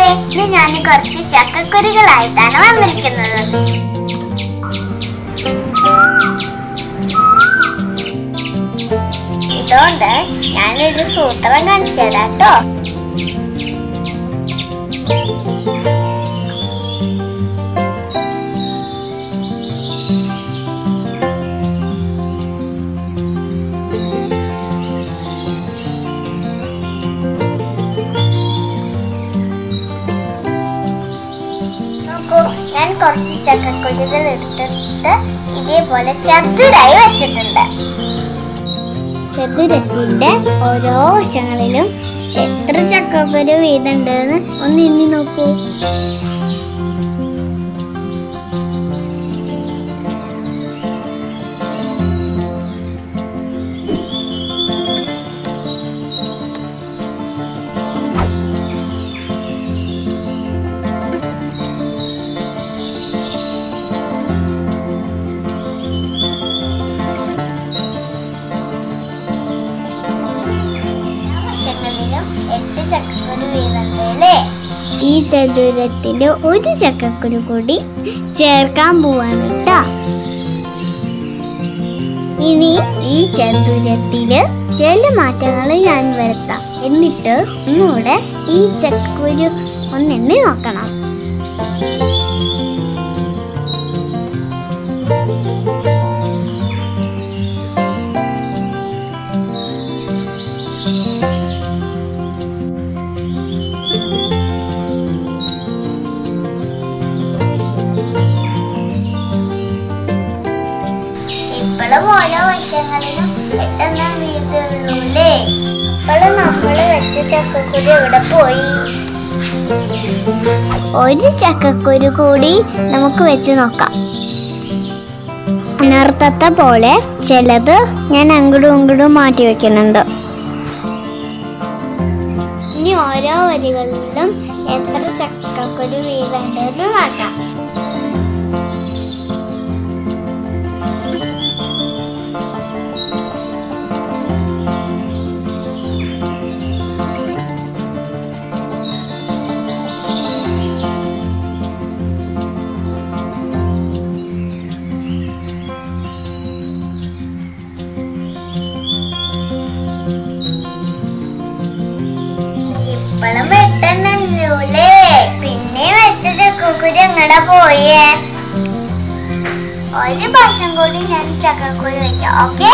ഇന്ന് ഞാൻ കുറച്ച് ചക്കക്കുരുകളായിട്ടാണ് വന്നിരിക്കുന്നത് ഇതുകൊണ്ട് ഞാനൊരു സൂത്രം കാണിച്ചതാ കേട്ടോ നോക്കൂ ഞാൻ കുറച്ച് ചക്കക്കുരുകൾ എടുത്തിട്ട് ഇതേപോലെ ചതുരായി വെച്ചിട്ടുണ്ട് ചതുരത്തിന്റെ ഓരോ വശങ്ങളിലും എത്ര ചക്കക്കുരു വീതുണ്ടെന്ന് ഒന്ന് എണ്ണി നോക്കൂ വശങ്ങളിലും എട്ട് ചക്കക്കുരു വീതുണ്ട് അല്ലേ ഈ ചതുരത്തില് ഒരു ചക്കക്കുരു കൂടി ചേർക്കാൻ പോവാണ് കേട്ടോ ഇനി ഈ ചതുരത്തില് ചില മാറ്റങ്ങൾ ഞാൻ വരുത്താം എന്നിട്ട് ഒന്നുകൂടെ ഈ ചക്കക്കുരു ഒന്നെണ്ണി നോക്കണം ഇപ്പോഴും ഓരോ വശങ്ങളിലും എട്ടെണ്ണ വീതുള്ളൂല്ലേ ഇപ്പോഴും നമ്മള് വെച്ച ചക്കക്കുരു എവിടെ പോയി ഒരു ചക്കക്കുരു കൂടി നമുക്ക് വെച്ച് നോക്കാം നേരത്തെ പോലെ ചിലത് ഞാൻ അങ്ങോട്ടും ഇങ്ങോട്ടും മാറ്റി വെക്കുന്നുണ്ട് ഇനി ഓരോ വരികളിലും എത്ര ചക്കക്കുരു വീതുണ്ടെന്ന് നോക്കാം ഇപ്പഴും വെട്ടണല്ലേ പിന്നെ വെച്ച ചക്കക്കുരു എങ്ങടെ പോയേ ഒരു പ്രാവശ്യം കൂടി ഞാൻ ചക്കക്കുരു വെക്കാം ഓക്കെ